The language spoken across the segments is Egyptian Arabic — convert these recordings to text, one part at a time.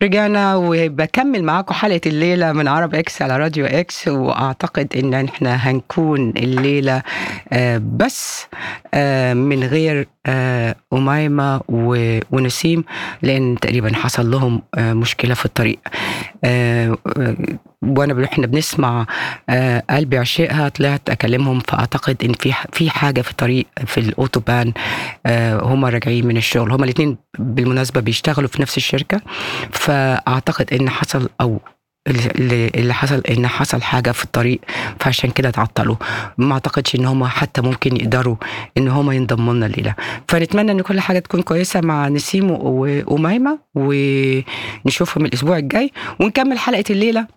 رجعنا وبكمل معاكم حلقة الليلة من عرب اكس على راديو اكس واعتقد ان احنا هنكون الليلة آه، بس آه، من غير آه، أميمة و- ونسيم لأن تقريبا حصل لهم آه، مشكلة في الطريق آه، آه، وانا احنا بنسمع آه، قلبي عشقها طلعت اكلمهم فاعتقد ان في في حاجه في الطريق في الاوتوبان آه، هما راجعين من الشغل هما الاثنين بالمناسبه بيشتغلوا في نفس الشركه فاعتقد ان حصل او اللي اللي حصل ان حصل حاجه في الطريق فعشان كده اتعطلوا ما اعتقدش ان هم حتى ممكن يقدروا ان هم ينضموا لنا الليله فنتمنى ان كل حاجه تكون كويسه مع نسيم و- وميمه ونشوفهم الاسبوع الجاي ونكمل حلقه الليله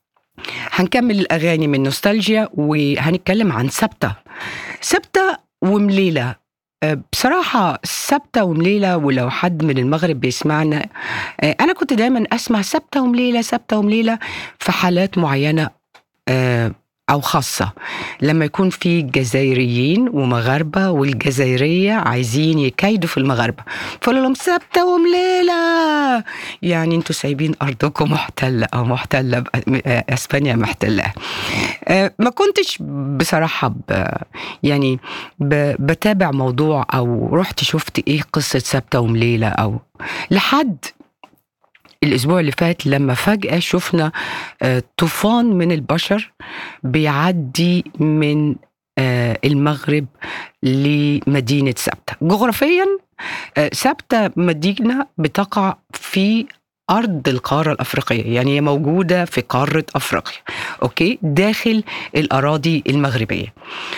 هنكمل الاغاني من نوستالجيا وهنتكلم عن سبته سبته ومليله أه، بصراحة سبتة ومليلة ولو حد من المغرب بيسمعنا أه، أنا كنت دايما أسمع سبتة ومليلة سبتة ومليلة في حالات معينة أه، أو خاصة لما يكون في جزائريين ومغاربة والجزائرية عايزين يكايدوا في المغاربة فقالوا لهم سبتة ومليلة يعني انتوا سايبين أرضكم محتلة أو محتلة ب- آه، أسبانيا محتلة آه، ما كنتش بصراحة ب يعني ب بتابع موضوع أو رحت شفت إيه قصة سبتة ومليلة أو لحد الأسبوع اللي فات لما فجأة شفنا آه، طوفان من البشر بيعدي من آه، المغرب لمدينة سبتة جغرافيا آه، سبتة مدينة بتقع في أرض القارة الأفريقية يعني هي موجودة في قارة أفريقيا أوكي داخل الأراضي المغربية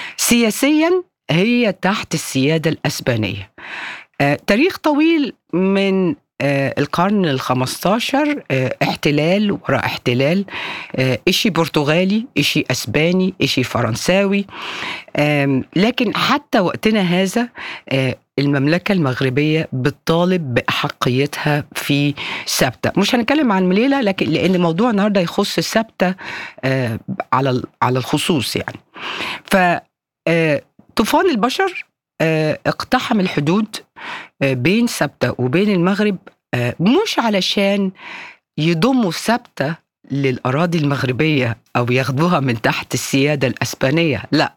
سياسيا هي تحت السيادة الأسبانية آه، تاريخ طويل من آه، القرن الخمستاشر آه، احتلال وراء احتلال آه، إشي برتغالي إشي أسباني إشي فرنساوي آم، لكن حتى وقتنا هذا آه، المملكة المغربية بتطالب بأحقيتها في سبتة مش هنتكلم عن مليلة لكن لأن موضوع النهاردة يخص سبتة آه، على ال- على الخصوص يعني ف آه، طوفان البشر آه، اقتحم الحدود آه، بين سبتة وبين المغرب آه، مش علشان يضموا سبتة للأراضي المغربية أو ياخدوها من تحت السيادة الأسبانية لا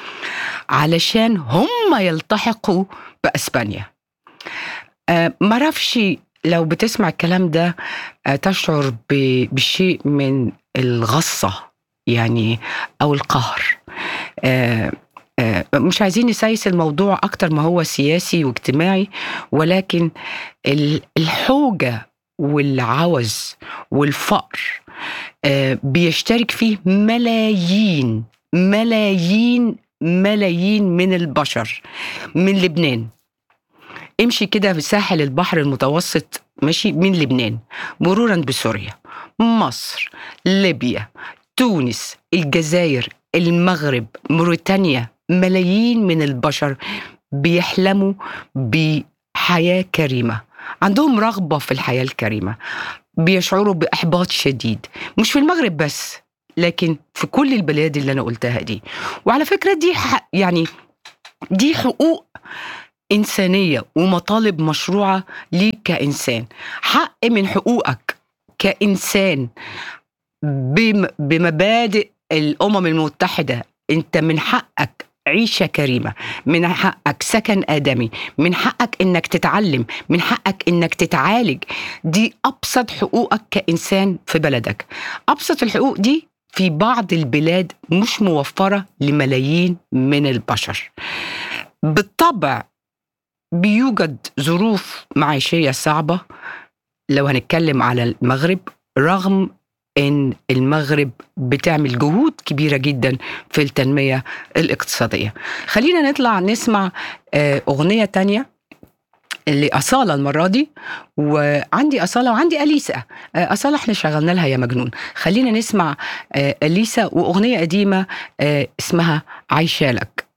علشان هم يلتحقوا بأسبانيا آه، معرفش لو بتسمع الكلام ده آه، تشعر ب- بشيء من الغصة يعني أو القهر آه، آه، مش عايزين نسيس الموضوع أكتر ما هو سياسي واجتماعي ولكن ال- الحوجة والعوز والفقر آه، بيشترك فيه ملايين ملايين ملايين من البشر من لبنان امشي كده في ساحل البحر المتوسط ماشي من لبنان مرورا بسوريا مصر ليبيا تونس الجزائر المغرب موريتانيا ملايين من البشر بيحلموا بحياة كريمة عندهم رغبة في الحياة الكريمة بيشعروا بإحباط شديد مش في المغرب بس لكن في كل البلاد اللي أنا قلتها دي وعلى فكرة دي ح- يعني دي حقوق إنسانية ومطالب مشروعة ليك كإنسان حق من حقوقك كإنسان بم- بمبادئ الأمم المتحدة أنت من حقك عيشة كريمة من حقك سكن آدمي من حقك إنك تتعلم من حقك إنك تتعالج دي أبسط حقوقك كإنسان في بلدك أبسط الحقوق دي في بعض البلاد مش موفرة لملايين من البشر بالطبع بيوجد ظروف معيشية صعبة لو هنتكلم على المغرب رغم ان المغرب بتعمل جهود كبيره جدا في التنميه الاقتصاديه. خلينا نطلع نسمع آه، اغنيه تانية لأصالة المرة دي وعندي أصالة وعندي أليسا آه، أصالة احنا شغلنا لها يا مجنون خلينا نسمع آه، أليسا وأغنية قديمة آه، اسمها عايشة لك